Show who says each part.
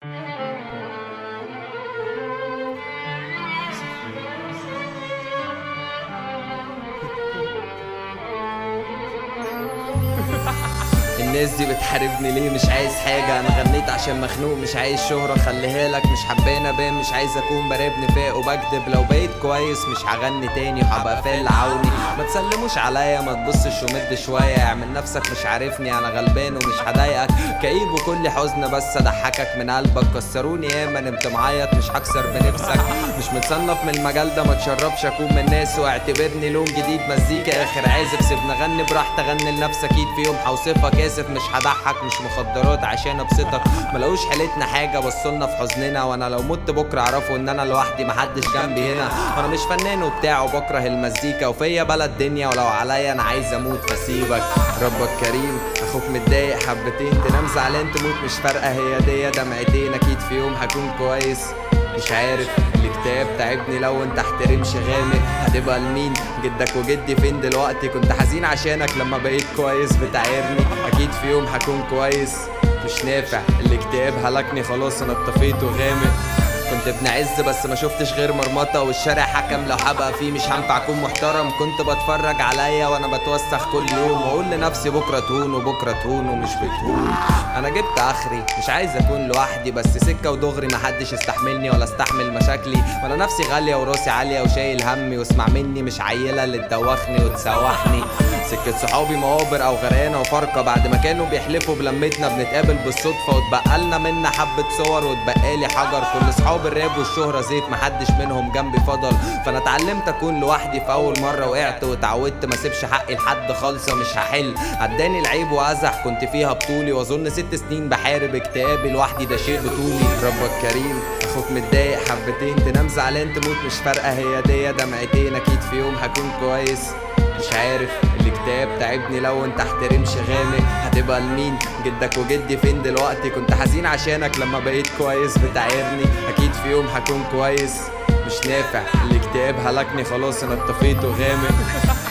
Speaker 1: الناس دي بتحاربني ليه مش عايز حاجة أنا غنيت عشان مخنوق مش عايز شهرة خليها لك مش حبان أبان مش عايز أكون براب نفاق وبكدب لو بقيت كويس مش هغني تاني وهبقى فال عوني ما تسلموش عليا ما تبصش ومد شوية اعمل نفسك مش عارفني أنا غلبان ومش هضايقك كئيب وكل حزن بس أضحكك من قلبك كسروني ياما نمت معيط مش هكسر بنفسك مش متصنف من المجال ده ما تشربش أكون من الناس واعتبرني لون جديد مزيكا آخر عازف سيبنا غني براحتي غني لنفسك أكيد في يوم هوصفك آسف مش هضحك مش مخدرات عشان ابسطك ملقوش حالتنا حاجه بصولنا في حزننا وانا لو مت بكره اعرفوا ان انا لوحدي محدش جنبي هنا وانا مش فنان وبتاع وبكره المزيكا وفيا بلا الدنيا ولو عليا انا عايز اموت فسيبك ربك كريم اخوك متضايق حبتين تنام زعلان تموت مش فارقه هي دي دمعتين اكيد في يوم هكون كويس مش عارف الكتاب تعبني لو انت احترمش غامق هتبقى لمين جدك وجدي فين دلوقتي كنت حزين عشانك لما بقيت كويس بتعايرني اكيد في يوم هكون كويس مش نافع الاكتئاب هلكني خلاص انا اتطفيت وغامق كنت ابن عز بس ما شفتش غير مرمطه والشارع حكم لو هبقى فيه مش هنفع اكون محترم كنت بتفرج عليا وانا بتوسخ كل يوم واقول لنفسي بكره تهون وبكره تهون ومش بتهون انا جبت اخري مش عايز اكون لوحدي بس سكه ودغري محدش يستحملني ولا استحمل مشاكلي وانا نفسي غاليه وراسي عاليه وشايل همي واسمع مني مش عيله اللي تدوخني وتسوحني سكة صحابي مقابر او غرقانة وفارقة بعد ما كانوا بيحلفوا بلمتنا بنتقابل بالصدفة واتبقالنا منا حبة صور واتبقالي حجر كل صحاب الراب والشهرة زيت محدش منهم جنبي فضل فانا اتعلمت اكون لوحدي في اول مرة وقعت واتعودت ما سيبش حقي لحد خالصة مش هحل عداني العيب وازح كنت فيها بطولي واظن ست سنين بحارب اكتئابي لوحدي ده شيء بطولي ربك كريم اخوك متضايق حبتين تنام زعلان تموت مش فارقة هي دي دمعتين اكيد في يوم هكون كويس مش عارف الاكتئاب تعبني لو انت احترمش غامق هتبقى لمين جدك وجدي فين دلوقتي كنت حزين عشانك لما بقيت كويس بتعايرني اكيد في يوم هكون كويس مش نافع الاكتئاب هلكني خلاص انا اتطفيت وغامق